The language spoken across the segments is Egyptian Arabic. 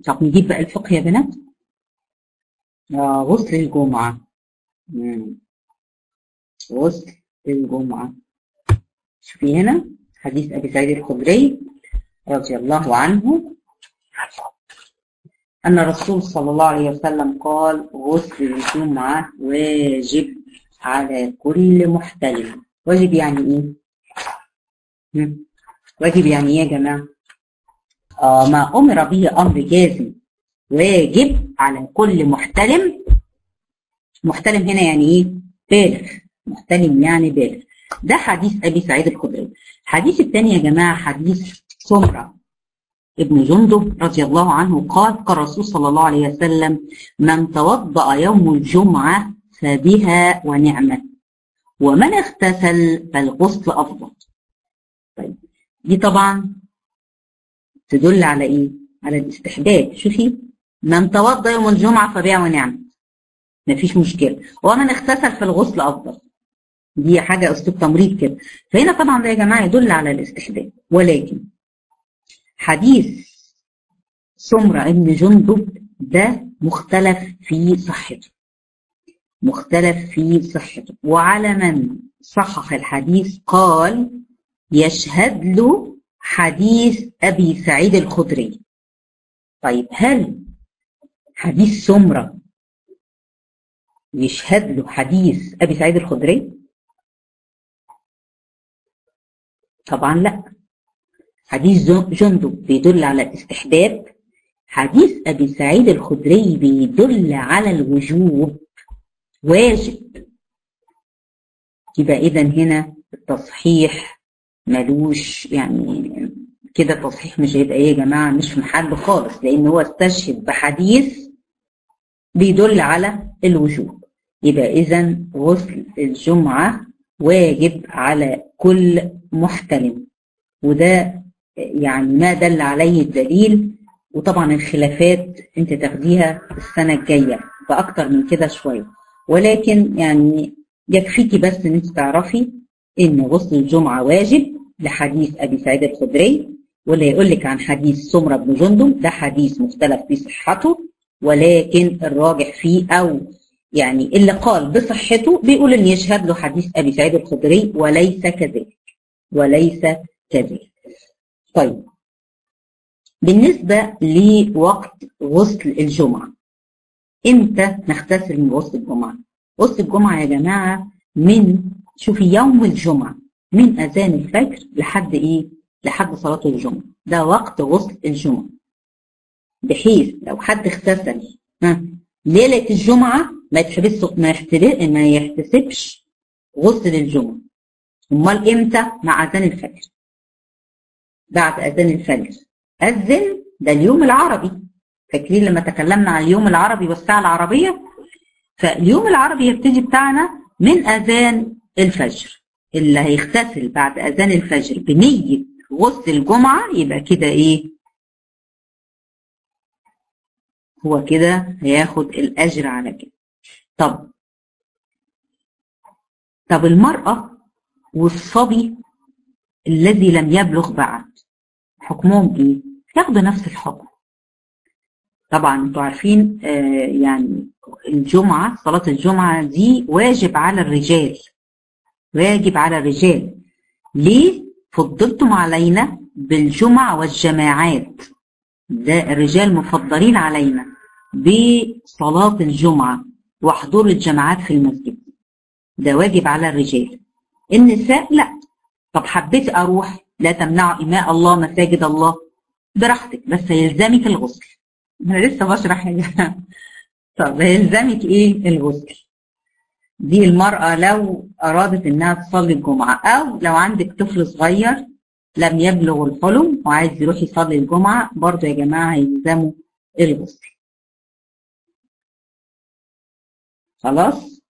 طب نجيب بقى الفقه يا بنات آه غسل الجمعة مم. غسل الجمعة شوفي هنا حديث أبي سعيد الخدري رضي الله عنه أن الرسول صلى الله عليه وسلم قال غسل الجمعة واجب على كل محتلم واجب يعني إيه؟ مم. واجب يعني إيه يا جماعة؟ آه ما أمر به أمر جازم واجب على كل محتلم محتلم هنا يعني إيه؟ بالغ محتلم يعني بالغ ده حديث أبي سعيد الخدري الحديث الثاني يا جماعة حديث سمرة ابن جندب رضي الله عنه قال قال الرسول صلى الله عليه وسلم من توضأ يوم الجمعة فبها ونعمت ومن اغتسل فالغسل أفضل طيب دي طبعا تدل على ايه على الاستحباب شوفي من توضأ يوم الجمعة فبها ونعمت مفيش مشكلة ومن اغتسل فالغسل أفضل دي حاجة أسلوب تمريض كده فهنا طبعا ده يا جماعة يدل على الاستحباب ولكن حديث سمرة ابن جندب ده مختلف في صحته مختلف في صحته وعلى من صحح الحديث قال يشهد له حديث أبي سعيد الخدري طيب هل حديث سمرة يشهد له حديث أبي سعيد الخدري طبعا لا حديث جندب بيدل على الاستحباب حديث أبي سعيد الخدري بيدل على الوجوب واجب يبقى إذا هنا التصحيح ملوش يعني كده تصحيح مش هيبقى ايه يا جماعه مش في محله خالص لان هو استشهد بحديث بيدل على الوجوب يبقى اذا غسل الجمعه واجب على كل محتلم وده يعني ما دل عليه الدليل وطبعا الخلافات انت تاخديها السنه الجايه فاكتر من كده شويه ولكن يعني يكفيكي بس ان انت تعرفي ان غسل الجمعه واجب لحديث ابي سعيد الخدري واللي يقول لك عن حديث سمره بن جندب ده حديث مختلف في صحته ولكن الراجح فيه او يعني اللي قال بصحته بيقول ان يشهد له حديث ابي سعيد الخدري وليس كذلك وليس كذلك طيب بالنسبه لوقت غسل الجمعه امتى نغتسل من غسل الجمعه غسل الجمعه يا جماعه من شوفي يوم الجمعه من اذان الفجر لحد ايه لحد صلاه الجمعه ده وقت غسل الجمعه بحيث لو حد اغتسل ها ليله الجمعه ما يتحبسش ما يحتسب ما يحتسبش غسل الجمعه امال امتى مع اذان الفجر بعد اذان الفجر اذن ده اليوم العربي فاكرين لما تكلمنا عن اليوم العربي والساعه العربيه فاليوم العربي يبتدي بتاعنا من اذان الفجر اللي هيغتسل بعد اذان الفجر بنيه غسل الجمعه يبقى كده ايه هو كده هياخد الاجر على كده طب طب المراه والصبي الذي لم يبلغ بعد حكمهم ايه ياخدوا نفس الحكم طبعا انتوا عارفين آه يعني الجمعه صلاه الجمعه دي واجب على الرجال واجب على الرجال ليه فضلتم علينا بالجمع والجماعات ده الرجال مفضلين علينا بصلاة الجمعة وحضور الجماعات في المسجد ده واجب على الرجال النساء لا طب حبيت اروح لا تمنعوا إماء الله مساجد الله براحتك بس هيلزمك الغسل انا لسه بشرح يا جماعه طب هيلزمك ايه الغسل دي المرأة لو أرادت إنها تصلي الجمعة أو لو عندك طفل صغير لم يبلغ الحلم وعايز يروح يصلي الجمعة برضه يا جماعة هيلزموا الغسل خلاص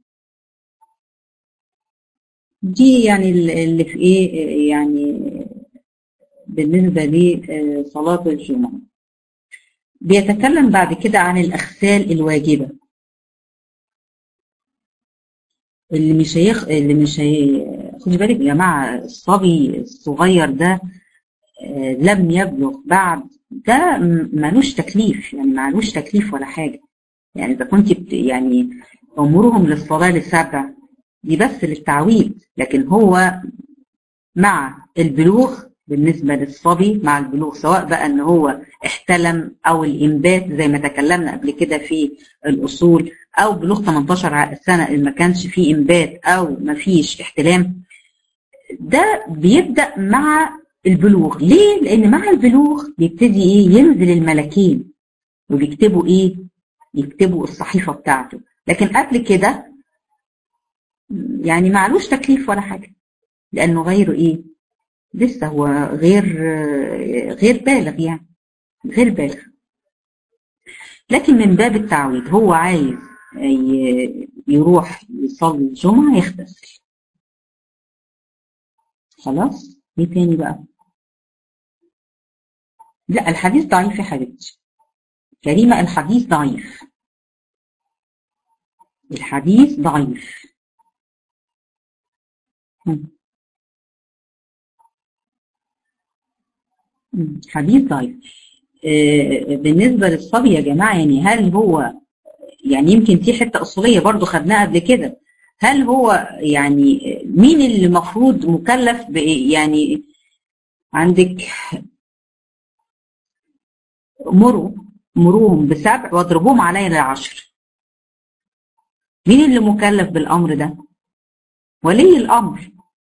دي يعني اللي في ايه يعني بالنسبة لصلاة الجمعة بيتكلم بعد كده عن الأغسال الواجبة اللي مش هيخ... اللي مش هي خدي بالك يا جماعه الصبي الصغير ده آه لم يبلغ بعد ده ملوش تكليف يعني ملوش تكليف ولا حاجة يعني إذا كنت يعني أمورهم للصلاة للسبع دي بس للتعويض لكن هو مع البلوغ بالنسبة للصبي مع البلوغ سواء بقى ان هو احتلم او الانبات زي ما تكلمنا قبل كده في الاصول او بلوغ 18 سنة اللي ما كانش فيه انبات او ما فيش احتلام ده بيبدأ مع البلوغ ليه؟ لان مع البلوغ بيبتدي ايه ينزل الملكين وبيكتبوا ايه؟ يكتبوا الصحيفة بتاعته لكن قبل كده يعني معلوش تكليف ولا حاجة لأنه غير إيه لسه هو غير غير بالغ يعني غير بالغ لكن من باب التعويض هو عايز يروح يصلي الجمعة يغتسل خلاص ايه تاني بقى لا الحديث ضعيف يا حبيبتي كريمة الحديث ضعيف الحديث ضعيف حديث ضعيف بالنسبة للصبي يا جماعة يعني هل هو يعني يمكن في حتة أصولية برضو خدناها قبل كده هل هو يعني مين اللي المفروض مكلف يعني عندك مروا مروهم بسبع واضربوهم عليا للعشر مين اللي مكلف بالأمر ده ولي الأمر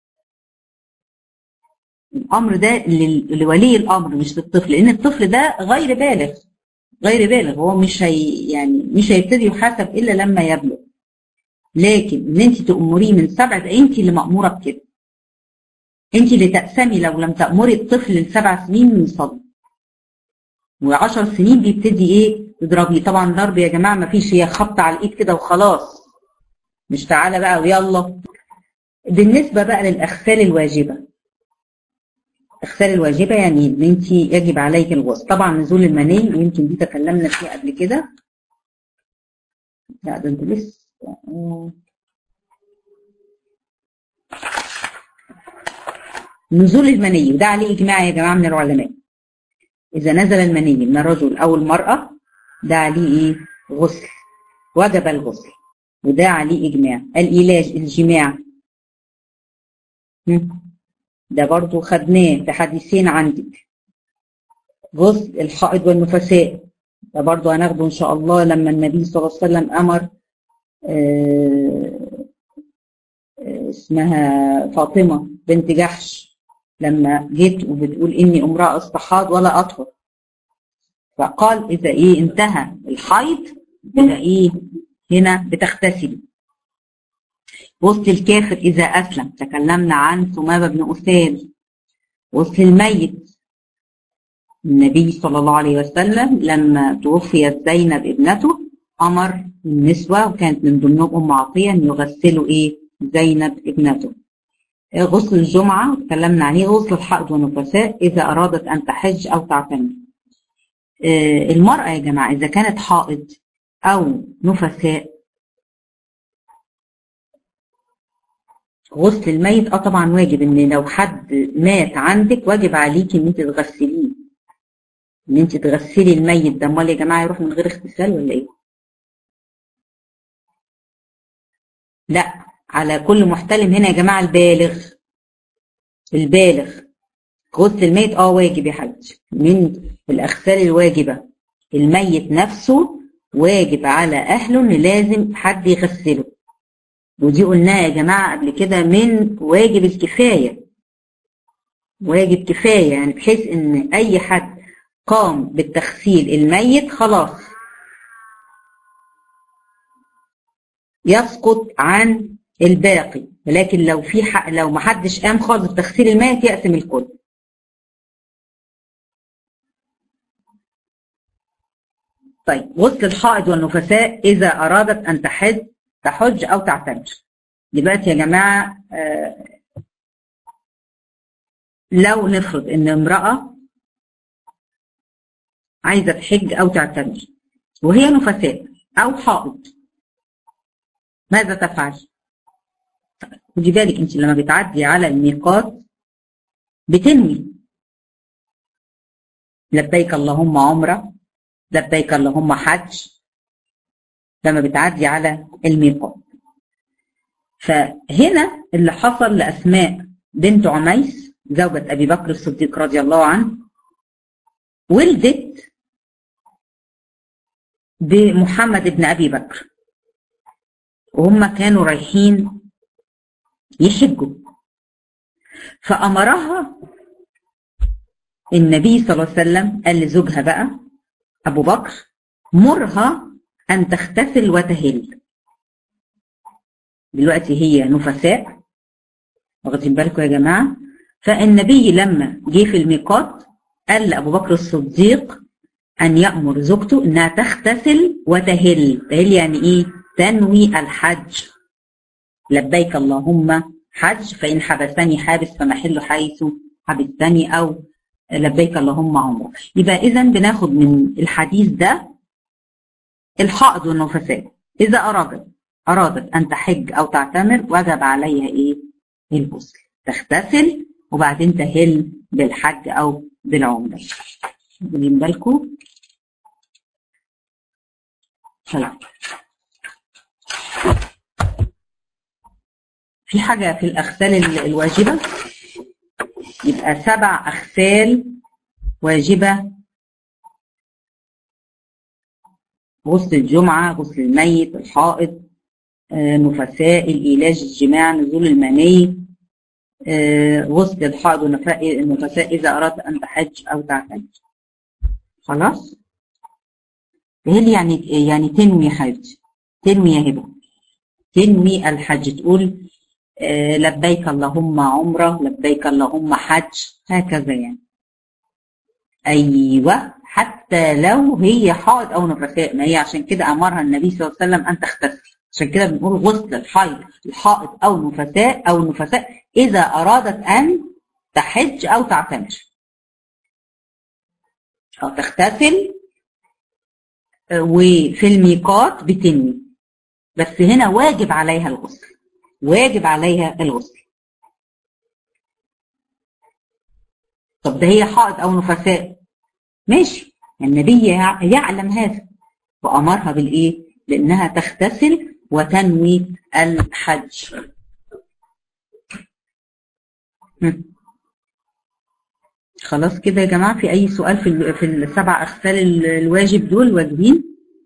الأمر ده لولي الأمر مش للطفل لأن الطفل ده غير بالغ غير بالغ هو مش هي يعني مش هيبتدي يحاسب إلا لما يبلغ لكن ان انت تأمريه من سبع ده انت اللي مأمورة بكده انت اللي تأسمي لو لم تأمري الطفل لسبع سنين من صدر وعشر سنين بيبتدي ايه تضربيه طبعا ضرب يا جماعة ما فيش هي خبط على الايد كده وخلاص مش تعالى بقى ويلا بالنسبة بقى للأغسال الواجبة الأغسال الواجبة يعني ان انت يجب عليك الغسل طبعا نزول المني يمكن دي تكلمنا فيها قبل كده لا ده انت لسه نزول المني وده عليه إجماع يا جماعة من العلماء إذا نزل المني من الرجل أو المرأة ده عليه إيه؟ غسل وجب الغسل وده عليه إجماع العلاج الجماع ده برضو خدناه في حديثين عندك غسل الحائض والنفساء ده برضو هناخده إن شاء الله لما النبي صلى الله عليه وسلم أمر اسمها فاطمة بنت جحش لما جيت وبتقول إني امرأة استحاض ولا أطهر فقال إذا إيه انتهى الحيض إذا إيه هنا بتغتسلي وسط الكافر إذا أسلم تكلمنا عن ثمامة بن أسال وسط الميت النبي صلى الله عليه وسلم لما توفيت زينب ابنته أمر النسوة وكانت من ضمنهم أم عطية أن يغسلوا إيه زينب ابنته غسل الجمعة تكلمنا عليه غسل الحائض والنفساء إذا أرادت أن تحج أو تعتمر المرأة يا جماعة إذا كانت حائض أو نفساء غسل الميت اه طبعا واجب ان لو حد مات عندك واجب عليكي ان انت تغسليه ان انت تغسلي الميت ده امال يا جماعه يروح من غير اغتسال ولا ايه لا على كل محتلم هنا يا جماعه البالغ البالغ غسل الميت اه واجب يا حاج من الاغسال الواجبه الميت نفسه واجب على اهله ان لازم حد يغسله ودي قلناها يا جماعه قبل كده من واجب الكفايه واجب كفايه يعني بحيث ان اي حد قام بالتغسيل الميت خلاص يسقط عن الباقي ولكن لو في حق لو ما حدش قام خالص بتغسيل الميت يقسم الكل طيب غسل الحائض والنفساء إذا أرادت أن تحج تحج أو تعتمر دلوقتي يا جماعة آه لو نفرض إن امرأة عايزة تحج أو تعتمر وهي نفساء أو حائض ماذا تفعل؟ خدي بالك انت لما بتعدي على الميقات بتنوي لبيك اللهم عمرة لبيك اللهم حج لما بتعدي على الميقات فهنا اللي حصل لأسماء بنت عميس زوجة أبي بكر الصديق رضي الله عنه ولدت بمحمد بن أبي بكر وهم كانوا رايحين يحجوا فأمرها النبي صلى الله عليه وسلم قال لزوجها بقى أبو بكر مرها أن تغتسل وتهل دلوقتي هي نفساء واخدين بالكم يا جماعة فالنبي لما جه في الميقات قال لأبو بكر الصديق أن يأمر زوجته إنها تغتسل وتهل تهل يعني إيه تنوي الحج لبيك اللهم حج فإن حبسني حابس فمحل حيث حبستني أو لبيك اللهم عمره يبقى إذا بناخد من الحديث ده الحائض والنفساء إذا أرادت أرادت أن تحج أو تعتمر وجب عليها إيه الغسل تغتسل وبعدين تهل بالحج أو بالعمرة واخدين بالكم طيب في حاجة في الأغسال الواجبة يبقى سبع أغسال واجبة غسل الجمعة غسل الميت الحائط آه، نفساء الإيلاج الجماع نزول المني آه، غسل الحائض والنفساء إذا أردت أن تحج أو تعتمر خلاص هل يعني يعني تنوي حج تنوي يا هبه تنوي الحج تقول آه، لبيك اللهم عمره لبيك اللهم حج هكذا يعني ايوه حتى لو هي حائض او نفساء ما هي عشان كده امرها النبي صلى الله عليه وسلم ان تغتسل عشان كده بنقول غسل الحيض الحائض او النفساء او النفساء اذا ارادت ان تحج او تعتمر او تغتسل وفي الميقات بتنوي بس هنا واجب عليها الغسل واجب عليها الغسل طب ده هي حائض او نفساء ماشي النبي يعلم هذا وامرها بالايه بانها تغتسل وتنوي الحج خلاص كده يا جماعه في اي سؤال في في السبع اغسال الواجب دول واجبين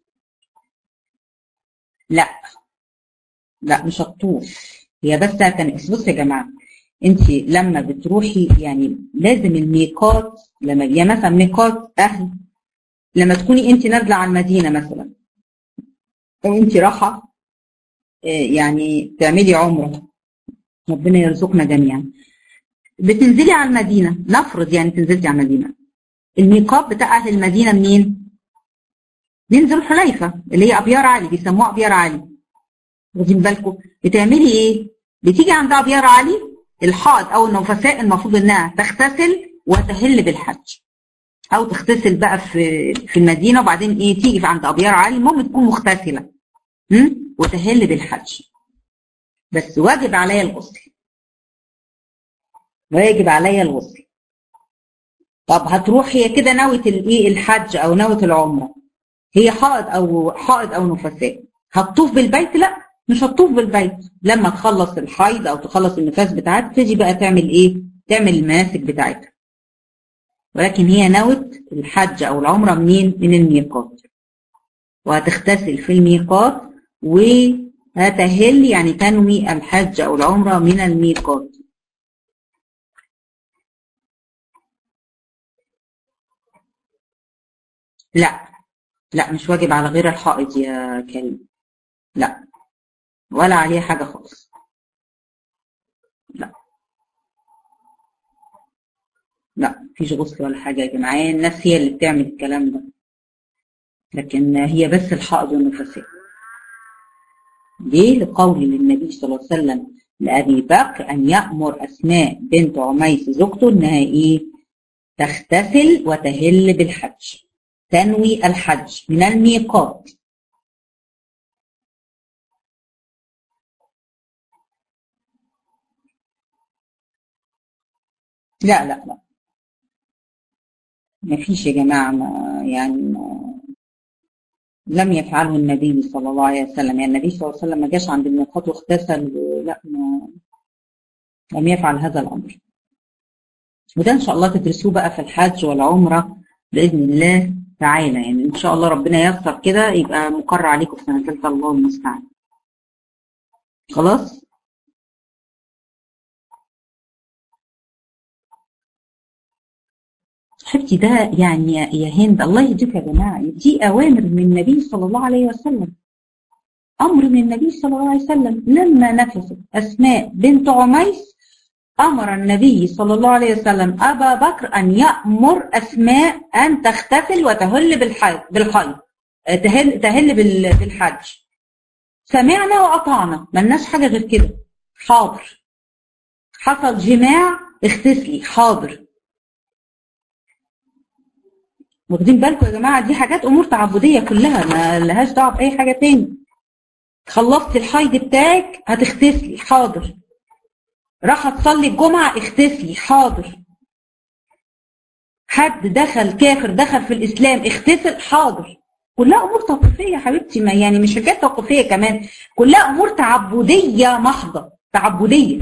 لا لا مش هتطوف هي بس هتنقص بص يا جماعه انت لما بتروحي يعني لازم الميقات لما يا مثلا ميقات اهل لما تكوني انت نازله على المدينه مثلا او انت رايحه يعني تعملي عمره ربنا يرزقنا جميعا بتنزلي على المدينه نفرض يعني تنزلي على المدينه الميقات بتاع اهل المدينه منين؟ ننزل حليفه اللي هي ابيار علي بيسموها ابيار علي واخدين بالكم بتعملي ايه؟ بتيجي عند ابيار علي الحائض او النفساء المفروض انها تغتسل وتهل بالحج او تغتسل بقى في في المدينه وبعدين ايه تيجي في عند ابيار علي المهم تكون مغتسله وتهل بالحج بس واجب عليا الغسل واجب عليا الغسل طب هتروح هي كده نوة الايه الحج او نوة العمره هي حائض او حائض او نفساء هتطوف بالبيت لا مش هتطوف بالبيت لما تخلص الحيض او تخلص النفاس بتاعتها تيجي بقى تعمل ايه تعمل المناسك بتاعتها ولكن هي نوت الحج او العمره منين من الميقات وهتغتسل في الميقات وهتهل يعني تنوي الحج او العمره من الميقات لا لا مش واجب على غير الحائض يا كريم لا ولا عليه حاجة خالص لا لا مفيش غسل ولا حاجة يا جماعة الناس هي اللي بتعمل الكلام ده لكن هي بس الحائض والنفساء ليه لقول للنبي صلى الله عليه وسلم لأبي بكر أن يأمر أسماء بنت عميس زوجته إنها إيه تغتسل وتهل بالحج تنوي الحج من الميقات لا لا لا ما فيش يا جماعة ما يعني ما لم يفعله النبي صلى الله عليه وسلم يعني النبي صلى الله عليه وسلم ما جاش عند الميقات واغتسل لا ما لم يفعل هذا الأمر وده إن شاء الله تدرسوه بقى في الحج والعمرة بإذن الله تعالى يعني إن شاء الله ربنا ييسر كده يبقى مقر عليكم في سنة ثالثة الله المستعان خلاص حبيبتي ده يعني يا هند الله يهديك يا جماعة دي أوامر من النبي صلى الله عليه وسلم أمر من النبي صلى الله عليه وسلم لما نفست أسماء بنت عميس أمر النبي صلى الله عليه وسلم أبا بكر أن يأمر أسماء أن تغتسل وتهل بالحيض بالحيض تهل تهل بالحج سمعنا وأطعنا ملناش حاجة غير كده حاضر حصل جماع اغتسلي حاضر واخدين بالكم يا جماعه دي حاجات امور تعبديه كلها ما لهاش دعوه باي حاجه تاني خلصت الحيض بتاعك هتغتسلي حاضر راح تصلي الجمعه اغتسلي حاضر حد دخل كافر دخل في الاسلام اغتسل حاضر كلها امور توقيفيه يا حبيبتي ما يعني مش حاجات توقيفيه كمان كلها امور تعبديه محضه تعبديه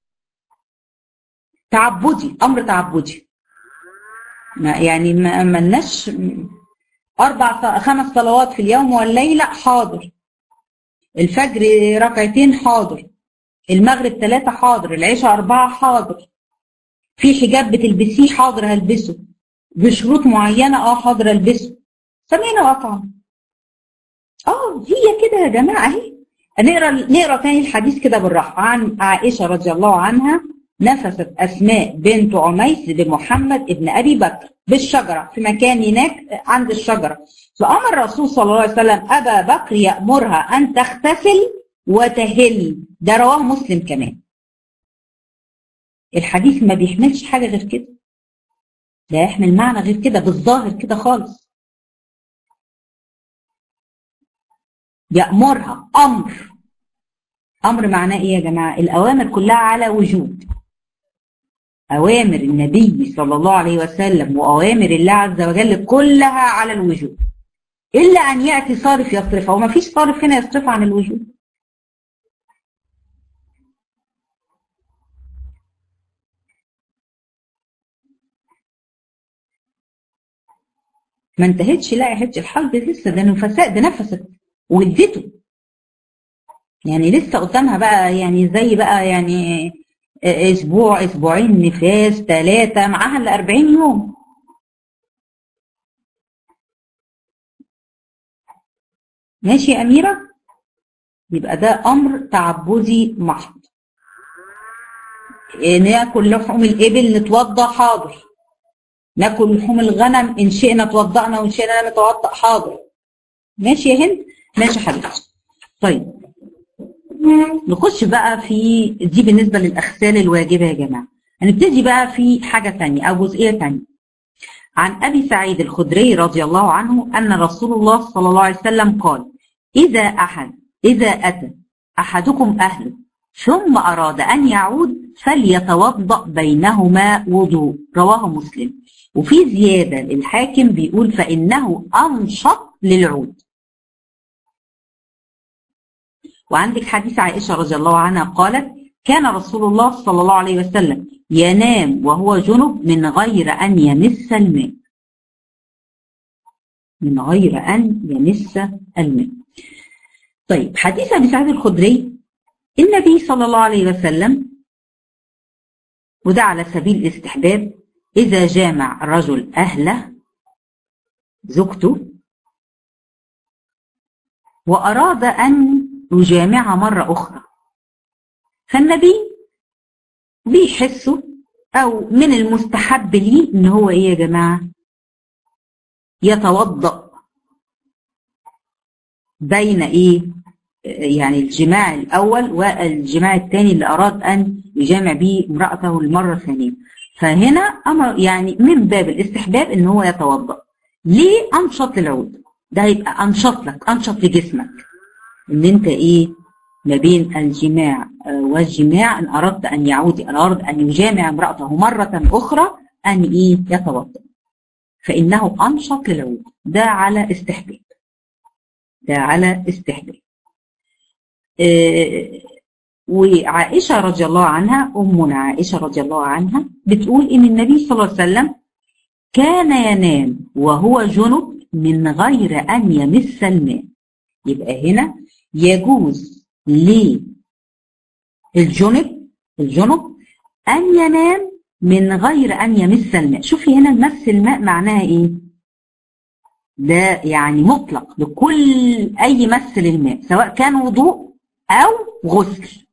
تعبدي امر تعبدي ما يعني ما ملناش اربع خمس صلوات في اليوم والليله حاضر الفجر ركعتين حاضر المغرب ثلاثه حاضر العشاء اربعه حاضر في حجاب بتلبسيه حاضر هلبسه بشروط معينه اه حاضر البسه سمعنا وأطعنا اه هي كده يا جماعه اهي نقرا نقرا تاني الحديث كده بالراحه عن عائشه رضي الله عنها نفست أسماء بنت عميس بمحمد ابن أبي بكر بالشجرة في مكان هناك عند الشجرة فأمر الرسول صلى الله عليه وسلم أبا بكر يأمرها أن تغتسل وتهل ده رواه مسلم كمان الحديث ما بيحملش حاجة غير كده لا يحمل معنى غير كده بالظاهر كده خالص يأمرها أمر أمر معناه إيه يا جماعة الأوامر كلها على وجوب أوامر النبي صلى الله عليه وسلم وأوامر الله عز وجل كلها على الوجوب إلا أن يأتي صارف يصرفها وما فيش صارف هنا يصرف عن الوجوب ما انتهتش لا يا حج الحرب لسه ده نفساء ده نفست وادته يعني لسه قدامها بقى يعني زي بقى يعني اسبوع اسبوعين نفاس ثلاثة معاها ال 40 يوم ماشي يا أميرة يبقى ده أمر تعبدي محض ناكل لحوم الإبل نتوضى حاضر ناكل لحوم الغنم إن شئنا توضأنا وإن شئنا لم نتوضأ حاضر ماشي يا هند ماشي حبيبتي طيب نخش بقى في دي بالنسبة للأغسال الواجبة يا جماعة هنبتدي بقى في حاجة تانية أو جزئية تانية عن أبي سعيد الخدري رضي الله عنه أن رسول الله صلى الله عليه وسلم قال إذا أحد إذا أتى أحدكم أهله ثم أراد أن يعود فليتوضأ بينهما وضوء رواه مسلم وفي زيادة للحاكم بيقول فإنه أنشط للعود وعندك حديث عائشة رضي الله عنها قالت كان رسول الله صلى الله عليه وسلم ينام وهو جنب من غير أن يمس الماء من غير أن يمس الماء طيب حديث أبي سعيد الخدري النبي صلى الله عليه وسلم وده على سبيل الاستحباب إذا جامع الرجل أهله زوجته وأراد أن يجامعها مرة أخرى فالنبي بيحسه أو من المستحب ليه إن هو إيه يا جماعة يتوضأ بين إيه يعني الجماع الأول والجماع الثاني اللي أراد أن يجامع به امرأته المرة الثانية فهنا أمر يعني من باب الاستحباب إن هو يتوضأ ليه أنشط للعود ده هيبقى أنشط لك أنشط لجسمك ان انت ايه ما بين الجماع والجماع ان اردت ان يعود ان اراد ان يجامع امراته مره اخرى ان ايه يتوضا فإنه أنشط للعود ده على استحباب ده على استحباب آه وعائشة رضي الله عنها أمنا عائشة رضي الله عنها بتقول إن النبي صلى الله عليه وسلم كان ينام وهو جنب من غير أن يمس الماء يبقى هنا يجوز للجنب الجنب أن ينام من غير أن يمس الماء شوفي هنا مس الماء معناها إيه ده يعني مطلق لكل أي مس للماء سواء كان وضوء أو غسل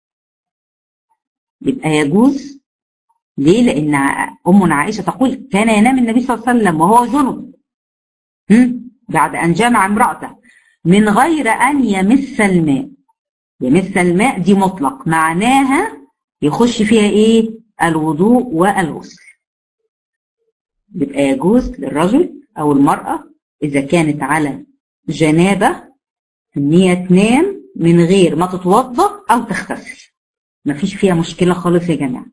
يبقى يجوز ليه؟ لأن أمنا عائشة تقول كان ينام النبي صلى الله عليه وسلم وهو جنب بعد أن جمع امرأته من غير أن يمس الماء يمس الماء دي مطلق معناها يخش فيها إيه؟ الوضوء والغسل يبقى يجوز للرجل أو المرأة إذا كانت على جنابة إن هي تنام من غير ما تتوضأ أو تغتسل مفيش فيها مشكلة خالص يا جماعة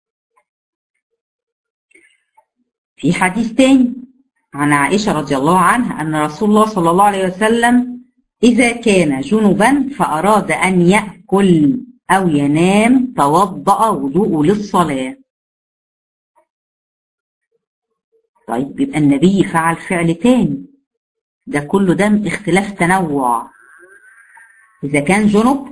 في حديث تاني عن عائشة رضي الله عنها أن رسول الله صلى الله عليه وسلم إذا كان جنبا فأراد أن يأكل أو ينام توضأ وضوء للصلاة طيب يبقى النبي فعل فعل تاني ده كله ده اختلاف تنوع إذا كان جنب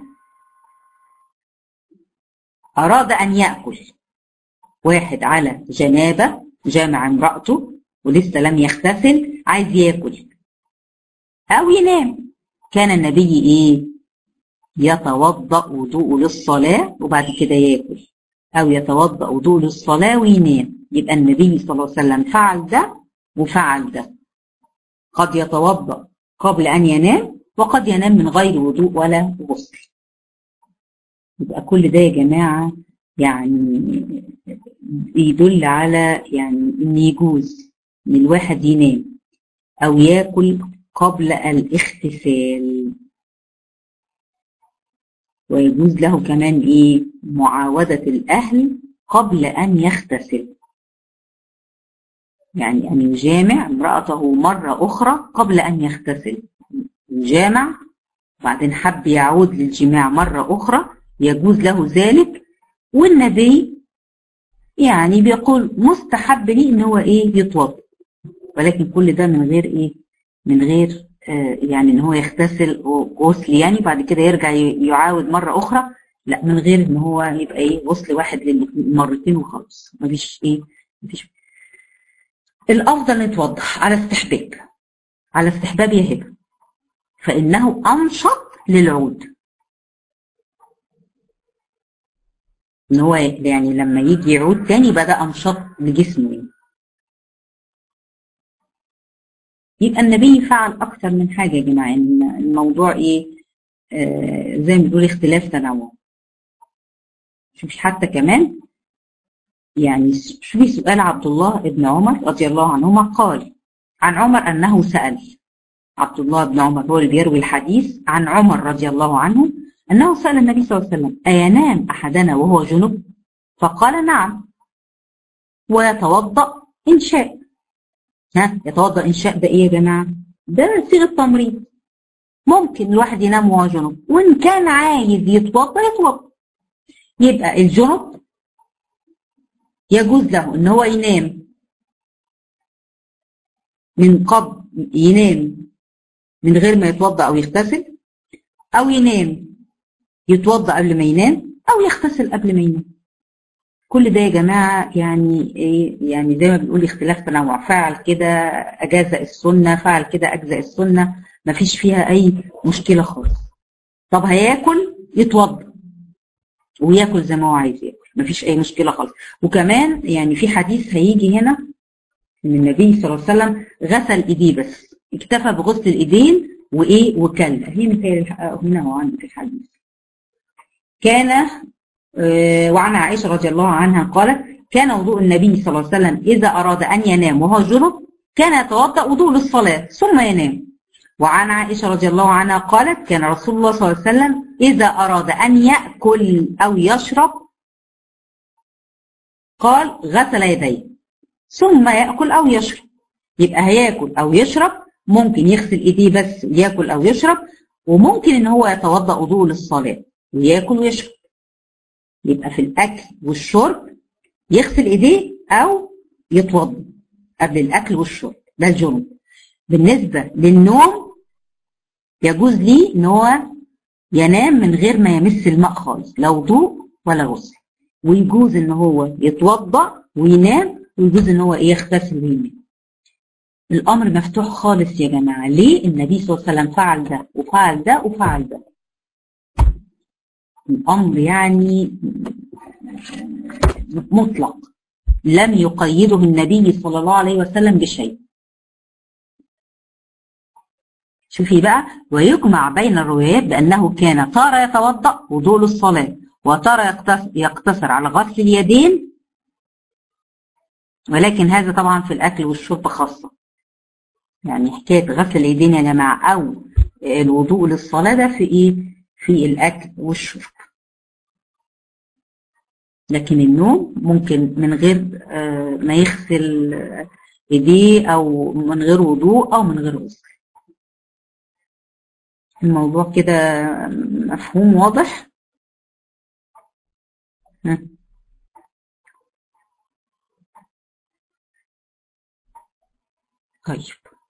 أراد أن يأكل واحد على جنابة جامع امرأته ولسه لم يغتسل عايز ياكل أو ينام كان النبي إيه يتوضأ وضوء للصلاة وبعد كده ياكل أو يتوضأ وضوء للصلاة وينام يبقى النبي صلى الله عليه وسلم فعل ده وفعل ده قد يتوضأ قبل أن ينام وقد ينام من غير وضوء ولا غسل يبقى كل ده يا جماعة يعني يدل على يعني إن يجوز إن الواحد ينام أو ياكل قبل الاغتسال ويجوز له كمان إيه معاودة الأهل قبل أن يغتسل يعني أن يجامع امرأته مرة أخرى قبل أن يغتسل يجامع بعدين حب يعود للجماع مرة أخرى يجوز له ذلك والنبي يعني بيقول مستحب لي ان هو ايه يتوضا ولكن كل ده من غير ايه من غير آه يعني ان هو يغتسل غسل يعني بعد كده يرجع يعاود مره اخرى لا من غير ان هو يبقى ايه غسل واحد للمرتين وخلاص مفيش ايه مفيش الافضل نتوضا على استحباب على استحباب يا هبه فانه انشط للعود ان هو يعني لما يجي يعود تاني بدا انشط لجسمه يعني. يبقى النبي فعل اكتر من حاجه يا جماعه ان الموضوع ايه آه زي ما بنقول اختلاف تنوع شوفي حتى كمان يعني شوفي سؤال عبد الله بن عمر رضي الله عنهما قال عن عمر انه سال عبد الله بن عمر هو اللي بيروي الحديث عن عمر رضي الله عنه أنه سأل النبي صلى الله عليه وسلم أينام أحدنا وهو جنب فقال نعم ويتوضأ إن شاء ها يتوضأ إن شاء ده إيه يا جماعة ده صيغة تمريض ممكن الواحد ينام وهو جنب وإن كان عايز يتوضأ يتوضأ يبقى الجنب يجوز له إن هو ينام من قبل ينام من غير ما يتوضأ أو يغتسل أو ينام يتوضا قبل ما ينام او يغتسل قبل ما ينام كل ده يا جماعه يعني ايه يعني زي ما بنقول اختلاف تنوع فعل كده اجاز السنه فعل كده اجزاء السنه مفيش فيها اي مشكله خالص طب هياكل يتوضا وياكل زي ما هو عايز ياكل مفيش اي مشكله خالص وكمان يعني في حديث هيجي هنا ان النبي صلى الله عليه وسلم غسل ايديه بس اكتفى بغسل الايدين وايه وكل هي مثال هنا هو عندي في الحديث كان وعن عائشة رضي الله عنها قالت كان وضوء النبي صلى الله عليه وسلم إذا أراد أن ينام وهو جنب كان يتوضأ وضوء للصلاة ثم ينام وعن عائشة رضي الله عنها قالت كان رسول الله صلى الله عليه وسلم إذا أراد أن يأكل أو يشرب قال غسل يديه ثم يأكل أو يشرب يبقى هياكل او يشرب ممكن يغسل ايديه بس ياكل او يشرب وممكن ان هو يتوضا وضوء للصلاه وياكل ويشرب يبقى في الاكل والشرب يغسل ايديه او يتوضا قبل الاكل والشرب ده الجنوب بالنسبه للنوم يجوز ليه ان هو ينام من غير ما يمس الماء خالص لا وضوء ولا غسل ويجوز ان هو يتوضا وينام ويجوز ان هو ايه يغتسل وينام الامر مفتوح خالص يا جماعه ليه النبي صلى الله عليه وسلم فعل ده وفعل ده وفعل ده الامر يعني مطلق لم يقيده النبي صلى الله عليه وسلم بشيء شوفي بقى ويجمع بين الروايات بأنه كان تارة يتوضأ وضوء للصلاة وتارة يقتصر على غسل اليدين ولكن هذا طبعا في الأكل والشرب خاصة يعني حكاية غسل اليدين يا جماعة أو الوضوء للصلاة ده في إيه؟ في الأكل والشرب لكن النوم ممكن من غير ما يغسل ايديه او من غير وضوء او من غير غسل الموضوع كده مفهوم واضح طيب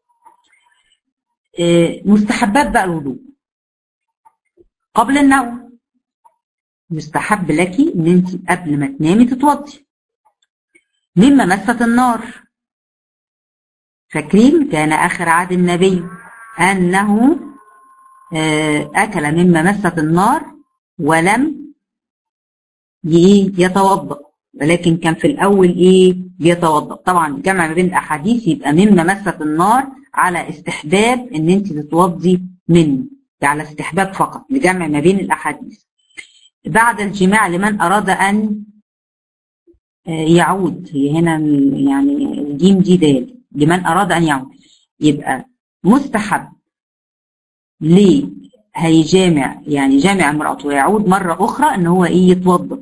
مستحبات بقى الوضوء قبل النوم يستحب لك ان انت قبل ما تنامي تتوضي مما مست النار فاكرين كان اخر عهد النبي انه اكل مما مست النار ولم يتوضا ولكن كان في الاول ايه بيتوضا طبعا الجمع ما بين الاحاديث يبقى مما مست النار على استحباب ان انت تتوضي منه على استحباب فقط لجمع ما بين الاحاديث بعد الجماع لمن أراد أن يعود هي هنا يعني الجيم دي دال لمن أراد أن يعود يبقى مستحب ليه هيجامع يعني جامع امرأته ويعود مرة أخرى إن هو إيه يتوضأ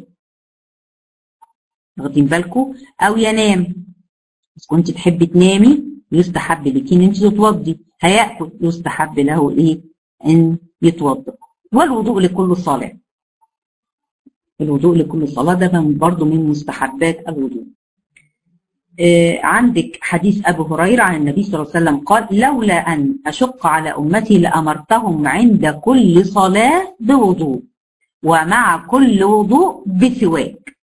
واخدين بالكم أو ينام بس كنت تحبي تنامي يستحب لك إن أنت تتوضي هيأكل يستحب له إيه إن يتوضأ والوضوء لكل صلاة الوضوء لكل صلاة ده برضه من مستحبات الوضوء آه عندك حديث أبو هريرة عن النبي صلى الله عليه وسلم قال لولا أن أشق على أمتي لأمرتهم عند كل صلاة بوضوء ومع كل وضوء بسواك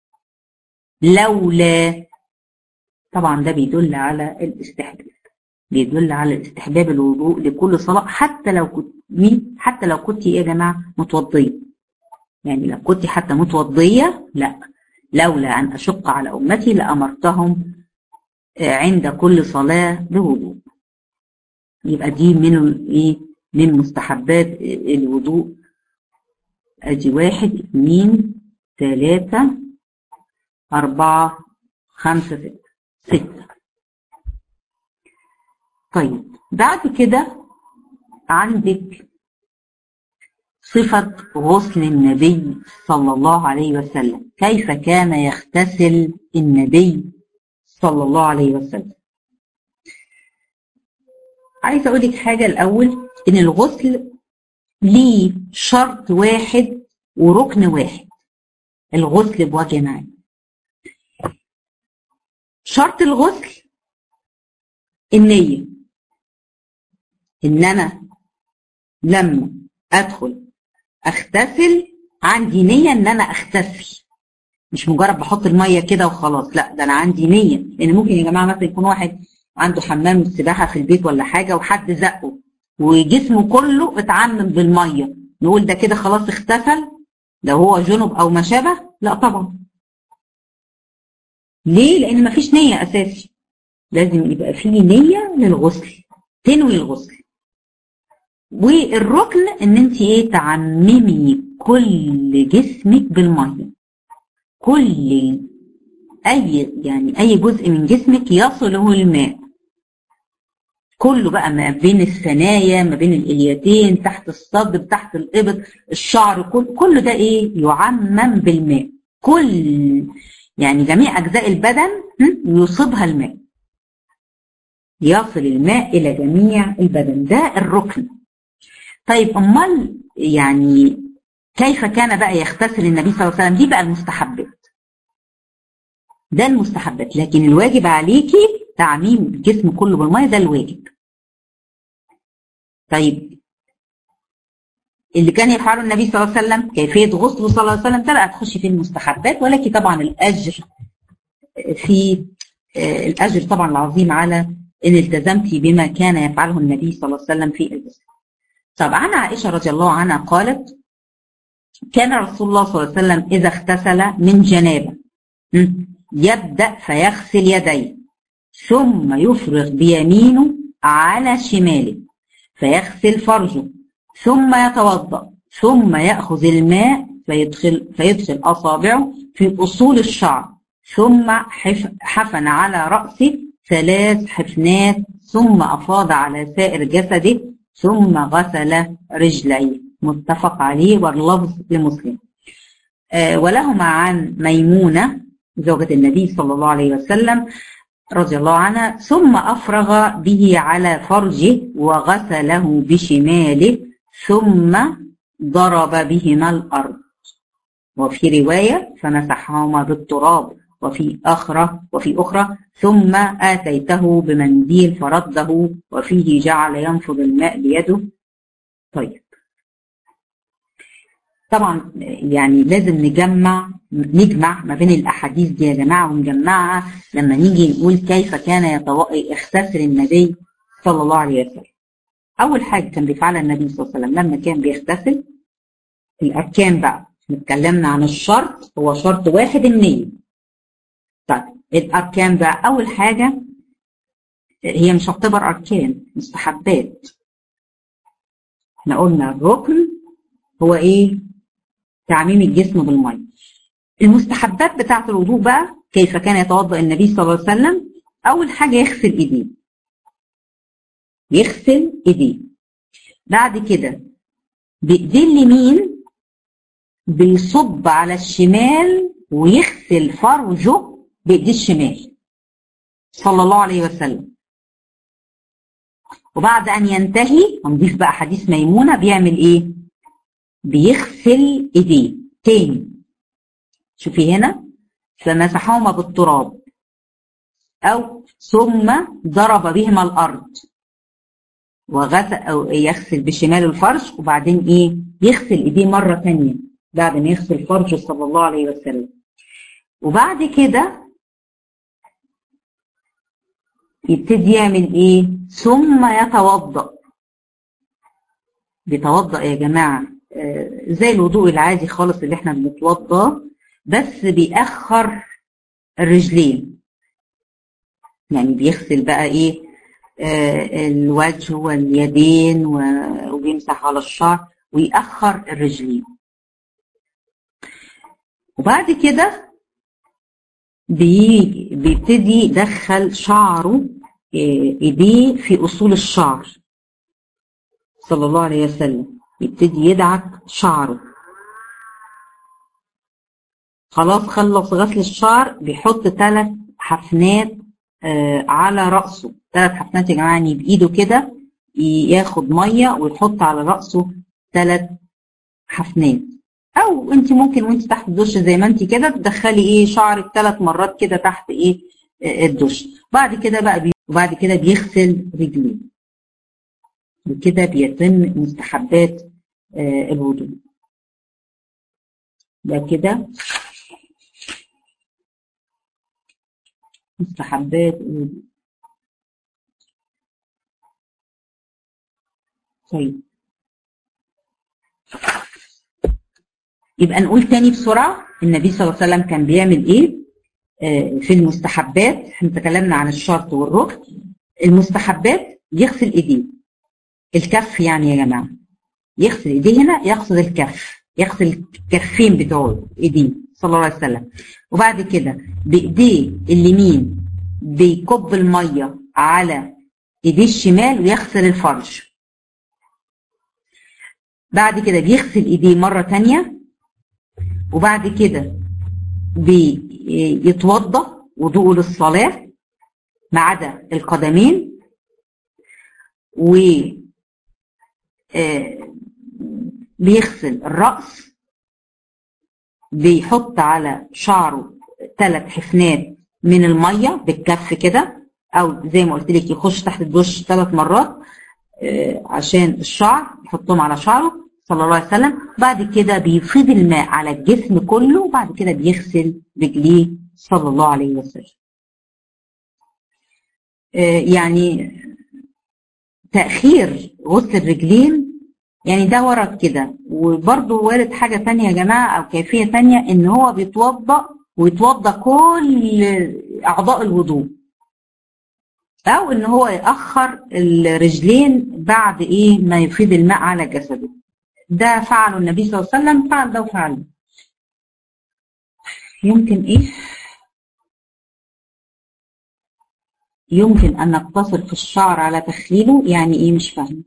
لولا طبعا ده بيدل على الاستحباب بيدل على استحباب الوضوء لكل صلاة حتى لو كنت مين حتى لو كنت يا جماعة متوضية يعني لو كنت حتى متوضية لا لولا أن أشق على أمتي لأمرتهم عند كل صلاة بوضوء يبقى دي من ايه من مستحبات الوضوء ادي واحد اثنين ثلاثة أربعة خمسة ستة ستة طيب بعد كده عندك صفة غسل النبي صلى الله عليه وسلم كيف كان يغتسل النبي صلى الله عليه وسلم عايزة أقول لك حاجة الأول إن الغسل ليه شرط واحد وركن واحد الغسل بوجه عام شرط الغسل النية إن أنا لما أدخل أغتسل عندي نية إن أنا أغتسل مش مجرد بحط المية كده وخلاص لا ده أنا عندي نية لأن ممكن يا جماعة مثلا يكون واحد عنده حمام سباحة في البيت ولا حاجة وحد زقه وجسمه كله اتعمم بالمية نقول ده كده خلاص اغتسل ده هو جنب أو ما شابه لا طبعا ليه؟ لأن مفيش نية أساسي لازم يبقى فيه نية للغسل تنوي الغسل والركن ان انت ايه تعممي كل جسمك بالميه كل اي يعني اي جزء من جسمك يصله الماء كله بقى ما بين الثنايا ما بين الاليتين تحت الصدر تحت الابط الشعر كل كل ده ايه يعمم بالماء كل يعني جميع اجزاء البدن يصيبها الماء يصل الماء إلى جميع البدن ده الركن طيب أمال يعني كيف كان بقى يغتسل النبي صلى الله عليه وسلم دي بقى المستحبات ده المستحبات لكن الواجب عليكي تعميم الجسم كله بالميه ده الواجب طيب اللي كان يفعله النبي صلى الله عليه وسلم كيفيه غسله صلى الله عليه وسلم ده بقى تخشي في المستحبات ولكن طبعا الاجر في الاجر طبعا العظيم على ان التزمتي بما كان يفعله النبي صلى الله عليه وسلم في الغسل طب عن عائشه رضي الله عنها قالت كان رسول الله صلى الله عليه وسلم اذا اغتسل من جنابه يبدا فيغسل يديه ثم يفرغ بيمينه على شماله فيغسل فرجه ثم يتوضا ثم ياخذ الماء فيدخل فيدخل اصابعه في اصول الشعر ثم حفن على راسه ثلاث حفنات ثم افاض على سائر جسده ثم غسل رجليه متفق عليه واللفظ لمسلم آه ولهما عن ميمونه زوجة النبي صلى الله عليه وسلم رضي الله عنها ثم أفرغ به على فرجه وغسله بشماله ثم ضرب بهما الأرض وفي رواية فمسحهما بالتراب وفي أخرى وفي أخرى ثم آتيته بمنديل فرده وفيه جعل ينفض الماء بيده طيب طبعا يعني لازم نجمع نجمع ما بين الاحاديث دي يا جماعه ونجمعها لما نيجي نقول كيف كان يغتسل النبي صلى الله عليه وسلم. اول حاجه كان بيفعلها النبي صلى الله عليه وسلم لما كان بيغتسل الاركان بقى اتكلمنا عن الشرط هو شرط واحد النيه. طيب الاركان بقى اول حاجه هي مش هتعتبر اركان مستحبات. احنا قلنا الركن هو ايه؟ تعميم الجسم بالميه. المستحبات بتاعة الوضوء بقى كيف كان يتوضأ النبي صلى الله عليه وسلم أول حاجة يغسل إيديه يغسل إيديه بعد كده بإيديه اليمين بيصب على الشمال ويغسل فرجه بإيديه الشمال صلى الله عليه وسلم وبعد أن ينتهي هنضيف بقى حديث ميمونة بيعمل إيه؟ بيغسل إيديه تاني شوفي هنا فمسحهما بالتراب أو ثم ضرب بهما الأرض وغسل أو يغسل بشمال الفرش وبعدين إيه يغسل إيديه مرة تانية بعد ما يغسل فرجه صلى الله عليه وسلم وبعد كده يبتدي يعمل إيه ثم يتوضأ بيتوضأ يا جماعة آه زي الوضوء العادي خالص اللي احنا بنتوضاه بس بيأخر الرجلين يعني بيغسل بقى ايه آه الوجه واليدين وبيمسح على الشعر ويأخر الرجلين وبعد كده بي بيبتدي يدخل شعره ايديه في اصول الشعر صلى الله عليه وسلم يبتدي يدعك شعره خلاص خلص غسل الشعر بيحط ثلاث حفنات آه على رأسه ثلاث حفنات يا جماعة يعني بإيده كده ياخد مية ويحط على رأسه ثلاث حفنات أو أنت ممكن وأنت تحت الدش زي ما أنت كده تدخلي إيه شعرك ثلاث مرات كده تحت إيه آه الدش بعد كده بقى بي وبعد كده بيغسل رجليه وكده بيتم مستحبات آه الوضوء ده كده مستحبات الوضوء طيب يبقى نقول تاني بسرعة النبي صلى الله عليه وسلم كان بيعمل ايه آه في المستحبات احنا تكلمنا عن الشرط والركن المستحبات يغسل ايديه الكف يعني يا جماعة يغسل ايديه هنا يغسل الكف يغسل الكفين بتوعه ايديه صلى الله عليه وسلم وبعد كده بايديه اليمين بيكب الميه على ايديه الشمال ويغسل الفرج بعد كده بيغسل ايديه مره تانية وبعد كده بيتوضا وضوءه للصلاه ما عدا القدمين و بيغسل الرأس بيحط على شعره ثلاث حفنات من المية بالكف كده أو زي ما قلت لك يخش تحت الدش ثلاث مرات عشان الشعر يحطهم على شعره صلى الله عليه وسلم بعد كده بيفيض الماء على الجسم كله وبعد كده بيغسل رجليه صلى الله عليه وسلم يعني تأخير غسل الرجلين يعني ده ورد كده وبرضه وارد حاجة تانية يا جماعة أو كيفية تانية إن هو بيتوضأ ويتوضأ كل أعضاء الوضوء أو إن هو يأخر الرجلين بعد إيه ما يفيض الماء على جسده ده فعله النبي صلى الله عليه وسلم فعل ده وفعل يمكن إيه يمكن أن نقتصر في الشعر على تخليله يعني إيه مش فاهم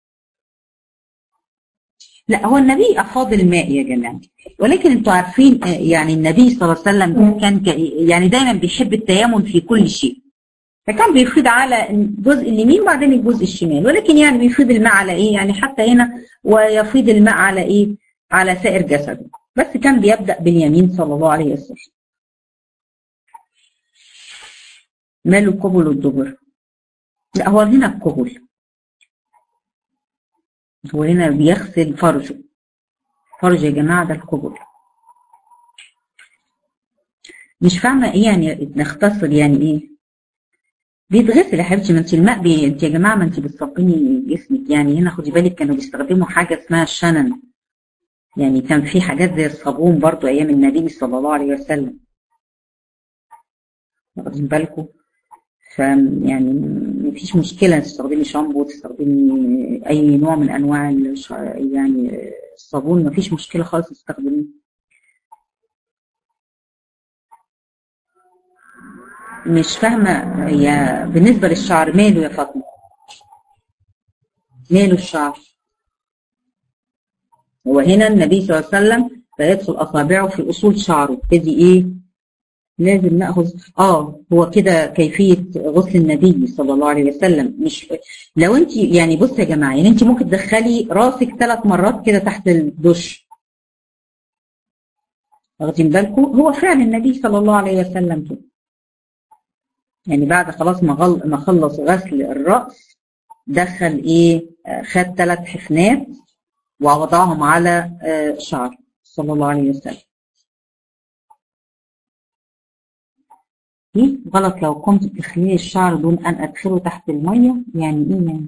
لا هو النبي أفاض الماء يا جماعة ولكن انتوا عارفين يعني النبي صلى الله عليه وسلم كان يعني دايما بيحب التيامن في كل شيء فكان بيفيض على الجزء اليمين وبعدين الجزء الشمال ولكن يعني بيفيض الماء على ايه يعني حتى هنا ويفيض الماء على ايه على سائر جسده بس كان بيبدأ باليمين صلى الله عليه وسلم ماله القبل والدبر لا هو هنا القبل هو هنا بيغسل فرجه فرج يا جماعة ده القبل مش فاهمة ايه يعني نختصر يعني ايه بيتغسل يا حبيبتي ما انت الماء بي... انت يا جماعة ما انت بتصفيني جسمك يعني هنا خدي بالك كانوا بيستخدموا حاجة اسمها الشنن يعني كان في حاجات زي الصابون برضو ايام النبي صلى الله عليه وسلم واخدين بالكم فيعني مفيش مشكلة تستخدمي شامبو تستخدمي أي نوع من أنواع يعني الصابون مفيش مشكلة خالص تستخدميه مش فاهمة يا بالنسبة للشعر ماله يا فاطمة ماله الشعر هو هنا النبي صلى الله عليه وسلم فيدخل أصابعه في أصول شعره تبتدي إيه لازم ناخذ اه هو كده كيفيه غسل النبي صلى الله عليه وسلم مش لو انت يعني بص يا جماعه يعني انت ممكن تدخلي راسك ثلاث مرات كده تحت الدش واخدين بالكم هو فعل النبي صلى الله عليه وسلم كده يعني بعد خلاص ما غل... ما خلص غسل الراس دخل ايه خد ثلاث حفنات ووضعهم على شعر صلى الله عليه وسلم ايه غلط لو قمت بتخليل الشعر دون ان ادخله تحت الميه يعني ايه يعني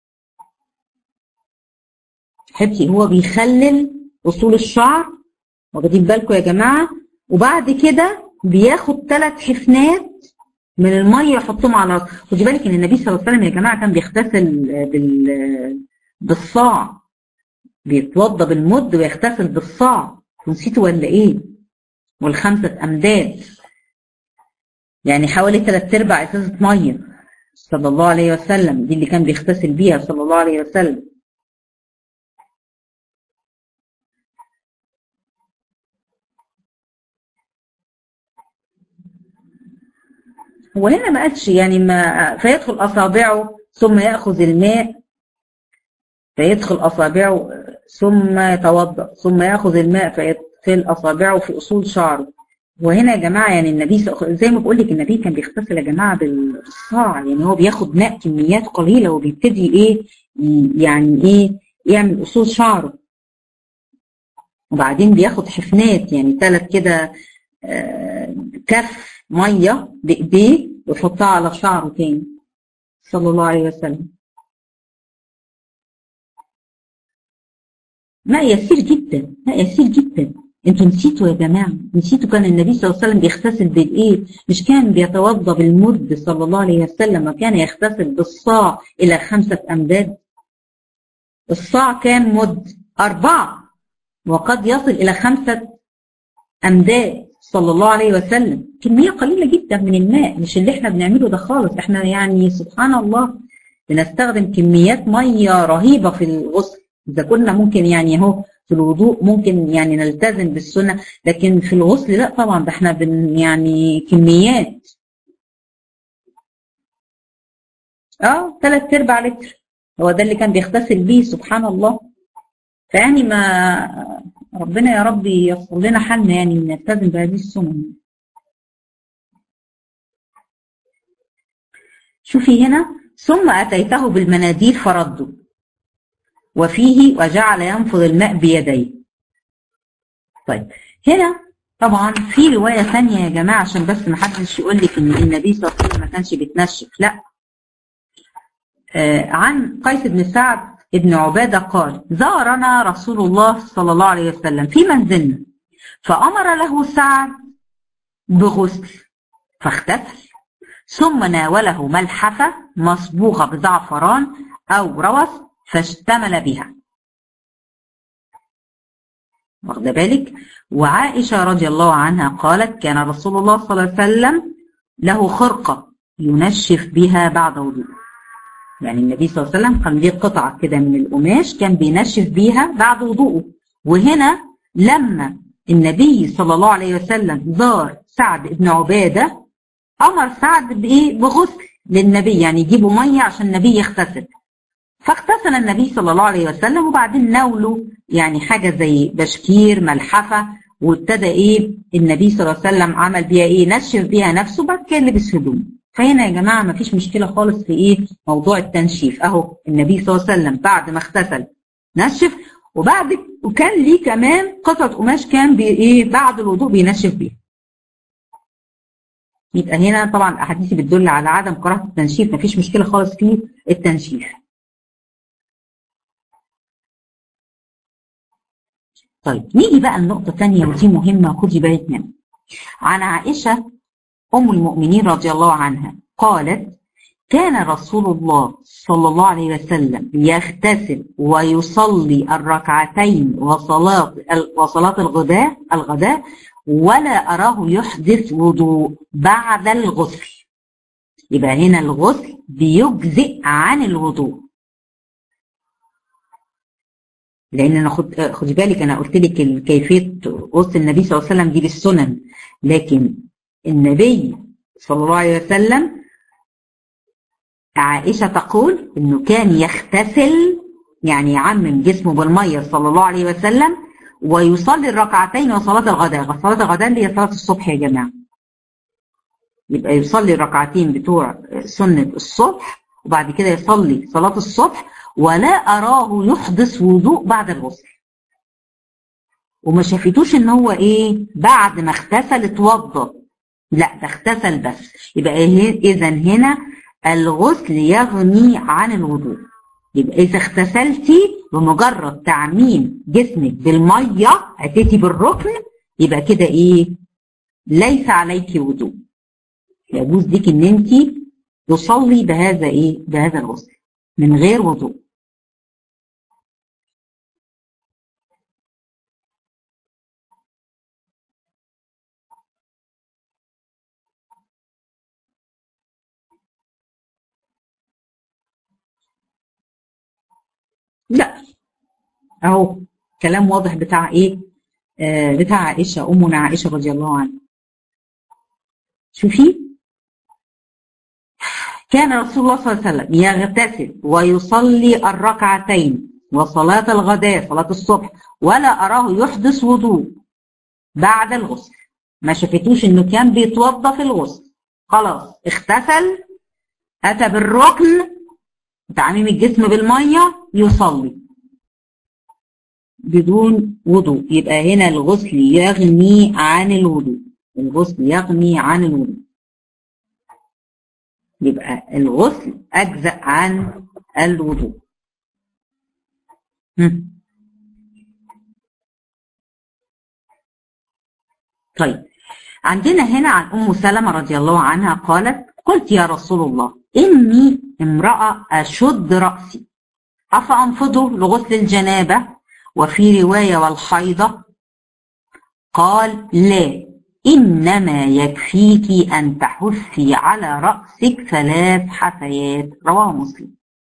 حبيبتي هو بيخلل اصول الشعر واخدين بالكم يا جماعه وبعد كده بياخد ثلاث حفنات من الميه يحطهم على خدي بالك ان النبي صلى الله عليه وسلم يا جماعه كان بيغتسل بال بالصاع بيتوضى بالمد ويغتسل بالصاع نسيتوا ولا ايه والخمسه امداد يعني حوالي ثلاث ارباع ازازه ميه صلى الله عليه وسلم دي اللي كان بيغتسل بيها صلى الله عليه وسلم هو هنا ما قالش يعني ما فيدخل اصابعه ثم ياخذ الماء فيدخل اصابعه ثم يتوضا ثم ياخذ الماء فيدخل اصابعه في اصول شعره وهنا يا جماعه يعني النبي زي ما بقول لك النبي كان بيغتسل يا جماعه بالصاع يعني هو بياخد ماء كميات قليله وبيبتدي ايه يعني ايه يعمل اصول شعره وبعدين بياخد حفنات يعني ثلاث كده آه كف ميه بايديه ويحطها على شعره تاني صلى الله عليه وسلم ماء يسير جدا ماء يسير جدا انتوا نسيتوا يا جماعه نسيتوا كان النبي صلى الله عليه وسلم بيغتسل بالايه مش كان بيتوضا بالمد صلى الله عليه وسلم وكان يغتسل بالصاع الى خمسه امداد الصاع كام مد اربعه وقد يصل الى خمسه امداد صلى الله عليه وسلم كميه قليله جدا من الماء مش اللي احنا بنعمله ده خالص احنا يعني سبحان الله بنستخدم كميات ميه رهيبه في الغسل اذا كنا ممكن يعني اهو في الوضوء ممكن يعني نلتزم بالسنة لكن في الغسل لا طبعا ده احنا بن يعني كميات اه ثلاث ارباع لتر هو ده اللي كان بيغتسل بيه سبحان الله فيعني ما ربنا يا رب ييسر لنا حالنا يعني نلتزم بهذه السنن شوفي هنا ثم أتيته بالمناديل فرده وفيه وجعل ينفض الماء بيديه طيب هنا طبعا في رواية ثانية يا جماعة عشان بس ما حدش يقول لك إن النبي صلى الله عليه وسلم ما كانش بيتنشف لا آه عن قيس بن سعد ابن عبادة قال زارنا رسول الله صلى الله عليه وسلم في منزلنا فأمر له سعد بغسل فاغتسل ثم ناوله ملحفة مصبوغة بزعفران أو روث فاشتمل بها واخد بالك وعائشة رضي الله عنها قالت كان رسول الله صلى الله عليه وسلم له خرقة ينشف بها بعد وضوء يعني النبي صلى الله عليه وسلم كان ليه قطعة كده من القماش كان بينشف بيها بعد وضوءه وهنا لما النبي صلى الله عليه وسلم زار سعد بن عبادة أمر سعد بإيه بغسل للنبي يعني يجيبوا مية عشان النبي يغتسل فاغتسل النبي صلى الله عليه وسلم وبعدين ناوله يعني حاجة زي بشكير ملحفة وابتدى ايه النبي صلى الله عليه وسلم عمل بيها ايه نشف بيها نفسه بعد كده لبس هدوم فهنا يا جماعة ما فيش مشكلة خالص في ايه موضوع التنشيف اهو النبي صلى الله عليه وسلم بعد ما اغتسل نشف وبعد وكان ليه كمان قطعة قماش كان بي ايه بعد الوضوء بينشف بيها يبقى هنا طبعا الاحاديث بتدل على عدم كراهه التنشيف مفيش مشكله خالص في التنشيف طيب نيجي بقى لنقطة تانية ودي مهمة خدي بالك منها. عن عائشة أم المؤمنين رضي الله عنها قالت كان رسول الله صلى الله عليه وسلم يغتسل ويصلي الركعتين وصلاة وصلاة الغداء الغداء ولا أراه يحدث وضوء بعد الغسل يبقى هنا الغسل بيجزئ عن الوضوء لان انا خد خدي بالك انا قلت لك كيفيه غسل النبي صلى الله عليه وسلم دي بالسنن لكن النبي صلى الله عليه وسلم عائشه تقول انه كان يغتسل يعني يعمم جسمه بالميه صلى الله عليه وسلم ويصلي الركعتين وصلاه الغداء صلاه الغداء اللي هي صلاه الصبح يا جماعه يبقى يصلي الركعتين بتوع سنه الصبح وبعد كده يصلي صلاه الصبح ولا أراه يحدث وضوء بعد الغسل وما شافتوش ان هو ايه بعد ما اغتسل اتوضى لا ده اغتسل بس يبقى اذا هنا الغسل يغني عن الوضوء يبقى اذا اغتسلتي بمجرد تعميم جسمك بالميه اتيتي بالركن يبقى كده ايه ليس عليك وضوء يجوز لك ان انت تصلي بهذا ايه بهذا الغسل من غير وضوء لا اهو كلام واضح بتاع ايه آه بتاع عائشه امنا عائشه رضي الله عنها شوفي كان رسول الله صلى الله عليه وسلم يغتسل ويصلي الركعتين وصلاة الغداء صلاة الصبح ولا أراه يحدث وضوء بعد الغسل ما شفتوش إنه كان بيتوضى في الغسل خلاص اغتسل أتى بالركن تعميم الجسم بالمية يصلي بدون وضوء يبقى هنا الغسل يغني عن الوضوء الغسل يغني عن الوضوء يبقى الغسل أجزأ عن الوضوء طيب عندنا هنا عن أم سلمة رضي الله عنها قالت قلت يا رسول الله إني امرأة أشد رأسي أفأنفضه لغسل الجنابة وفي رواية والحيضة قال لا إنما يكفيك أن تحثي على رأسك ثلاث حثيات رواه مسلم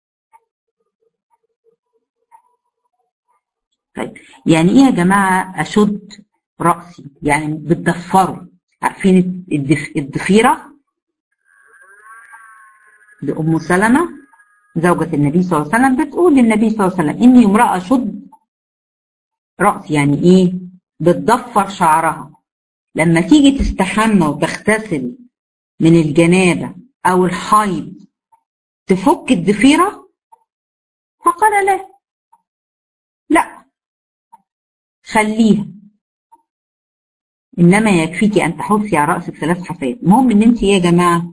طيب يعني إيه يا جماعة أشد رأسي يعني بتضفره عارفين الدف... الضفيرة لأم سلمة زوجة النبي صلى الله عليه وسلم بتقول للنبي صلى الله عليه وسلم إني امرأة شد رأس يعني إيه بتضفر شعرها لما تيجي تستحمى وتغتسل من الجنابة أو الحيض تفك الضفيرة فقال لا لا خليها إنما يكفيك أن تحثي على رأسك ثلاث حفات المهم إن أنت يا جماعة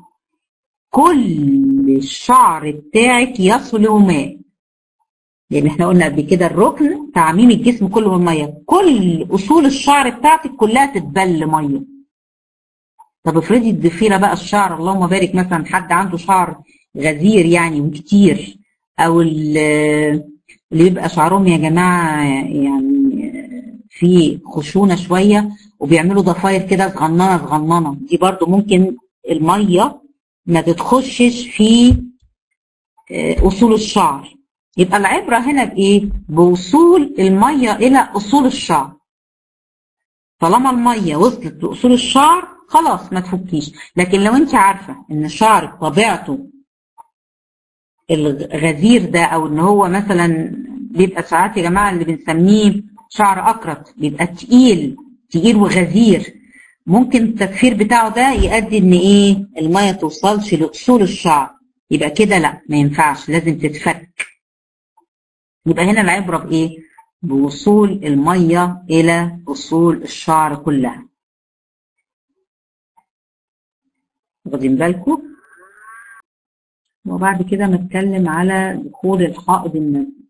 كل الشعر بتاعك يصل ماء لان احنا قلنا قبل كده الركن تعميم الجسم كله بالميه كل اصول الشعر بتاعتك كلها تتبل ميه طب افرضي الضفيره بقى الشعر اللهم بارك مثلا حد عنده شعر غزير يعني وكتير او اللي بيبقى شعرهم يا جماعه يعني في خشونه شويه وبيعملوا ضفاير كده صغننه صغننه دي برضو ممكن الميه ما تتخشش في اصول الشعر يبقى العبره هنا بايه بوصول الميه الى اصول الشعر طالما الميه وصلت لاصول الشعر خلاص ما تفكيش لكن لو انت عارفه ان شعرك طبيعته الغزير ده او ان هو مثلا بيبقى ساعات يا جماعه اللي بنسميه شعر اكرت بيبقى تقيل تقيل وغزير ممكن التكفير بتاعه ده يؤدي ان ايه الميه توصلش لاصول الشعر يبقى كده لا ما ينفعش لازم تتفك يبقى هنا العبره بايه بوصول الميه الى اصول الشعر كلها واخدين بالكم وبعد كده نتكلم على دخول الحائض المسجد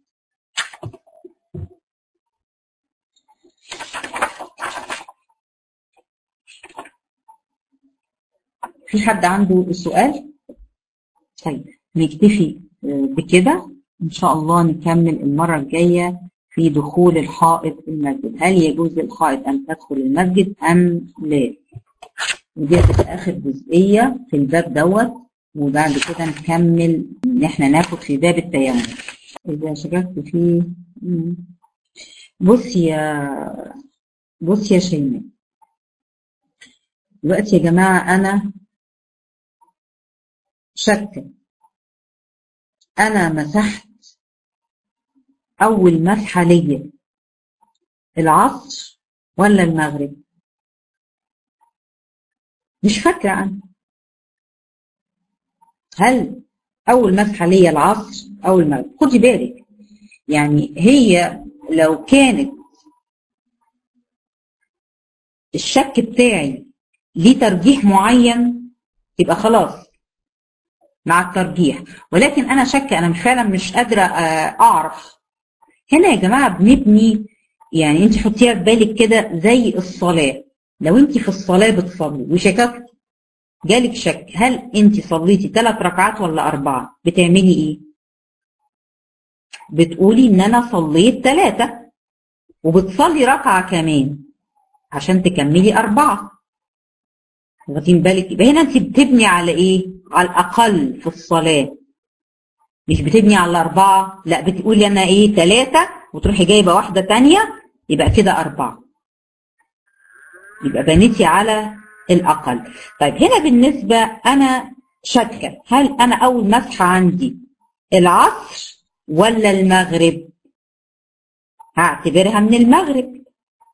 في حد عنده سؤال؟ طيب نكتفي بكده ان شاء الله نكمل المره الجايه في دخول الحائط المسجد هل يجوز للحائط ان تدخل المسجد ام لا؟ ودي هتبقى اخر جزئيه في الباب دوت وبعد كده نكمل ان احنا ناخد في باب التيمم اذا شككت فيه بص يا بص يا شيماء دلوقتي يا جماعه انا شك انا مسحت اول مسحه ليا العصر ولا المغرب مش فاكره انا هل اول مسحه ليا العصر او المغرب خدي بالك يعني هي لو كانت الشك بتاعي ليه ترجيح معين يبقى خلاص مع الترجيح ولكن انا شك انا فعلا مش قادره اعرف هنا يا جماعه بنبني يعني انت حطيها في بالك كده زي الصلاه لو انت في الصلاه بتصلي وشككت جالك شك هل انت صليتي ثلاث ركعات ولا اربعه بتعملي ايه بتقولي ان انا صليت ثلاثه وبتصلي ركعه كمان عشان تكملي اربعه واخدين بالك يبقى هنا انت بتبني على ايه على الاقل في الصلاه مش بتبني على الاربعه لا بتقولي انا ايه ثلاثه وتروحي جايبه واحده ثانيه يبقى كده اربعه يبقى بنيتي على الاقل طيب هنا بالنسبه انا شاكه هل انا اول مسحه عندي العصر ولا المغرب هعتبرها من المغرب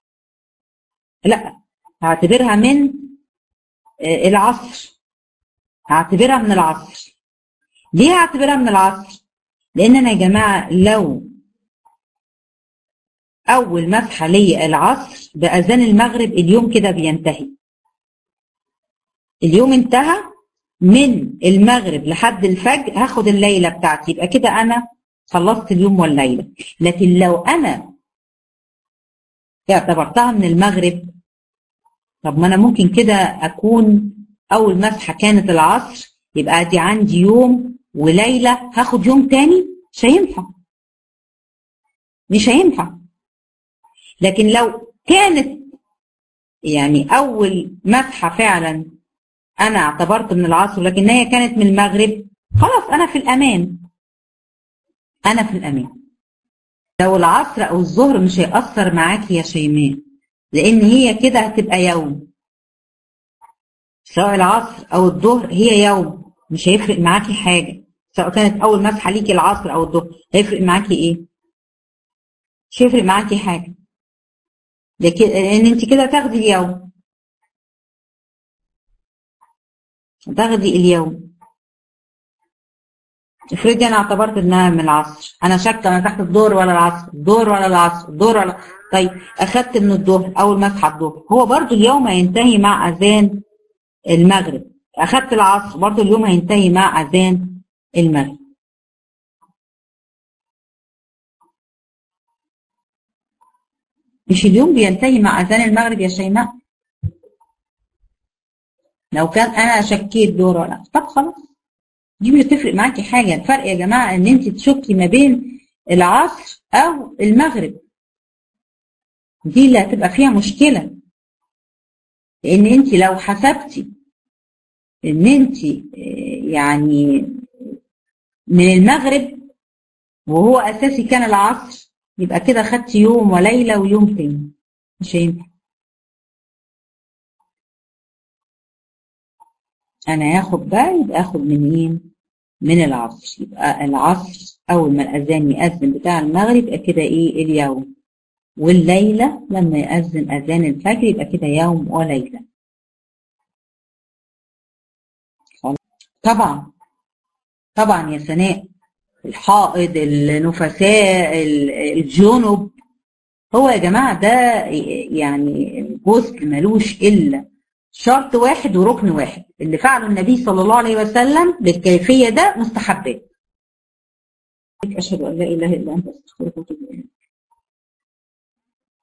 لا هعتبرها من العصر هعتبرها من العصر ليه هعتبرها من العصر لان انا يا جماعه لو اول مسحه ليا العصر باذان المغرب اليوم كده بينتهي اليوم انتهى من المغرب لحد الفجر هاخد الليله بتاعتي يبقى كده انا خلصت اليوم والليله لكن لو انا اعتبرتها من المغرب طب ما انا ممكن كده اكون اول مسحه كانت العصر يبقى دي عندي يوم وليله هاخد يوم تاني مش هينفع مش هينفع لكن لو كانت يعني اول مسحه فعلا انا اعتبرت من العصر لكن هي كانت من المغرب خلاص انا في الامان انا في الامان لو العصر او الظهر مش هيأثر معاكي يا شيماء لان هي كده هتبقى يوم سواء العصر او الظهر هي يوم مش هيفرق معاكي حاجه سواء كانت اول مسحه ليكي العصر او الظهر هيفرق معاكي ايه مش هيفرق معاكي حاجه لان انت كده تاخدي اليوم تاخدي اليوم افرضي انا اعتبرت انها من العصر انا شاكه انا تحت الظهر ولا العصر الظهر ولا العصر الظهر ولا طيب اخدت من الظهر اول مسحه الظهر هو برضو اليوم هينتهي مع اذان المغرب اخدت العصر برضو اليوم هينتهي مع اذان المغرب مش اليوم بينتهي مع اذان المغرب يا شيماء لو كان انا شكيت دور ولا طب خلاص دي مش هتفرق معاكي حاجه الفرق يا جماعه ان انت تشكي ما بين العصر او المغرب دي اللي هتبقى فيها مشكله لان انت لو حسبتي ان انت يعني من المغرب وهو اساسي كان العصر يبقى كده خدت يوم وليله ويوم تاني مش هينفع انا هاخد بقى يبقى اخد منين من العصر يبقى العصر اول ما الاذان ياذن بتاع المغرب يبقى كده ايه اليوم والليله لما ياذن اذان الفجر يبقى كده يوم وليله طبعا طبعا يا سناء الحائض النفساء الجنب هو يا جماعه ده يعني جزء ملوش الا شرط واحد وركن واحد اللي فعله النبي صلى الله عليه وسلم بالكيفيه ده مستحبات اشهد ان لا اله الا انت استغفرك واتوب اليك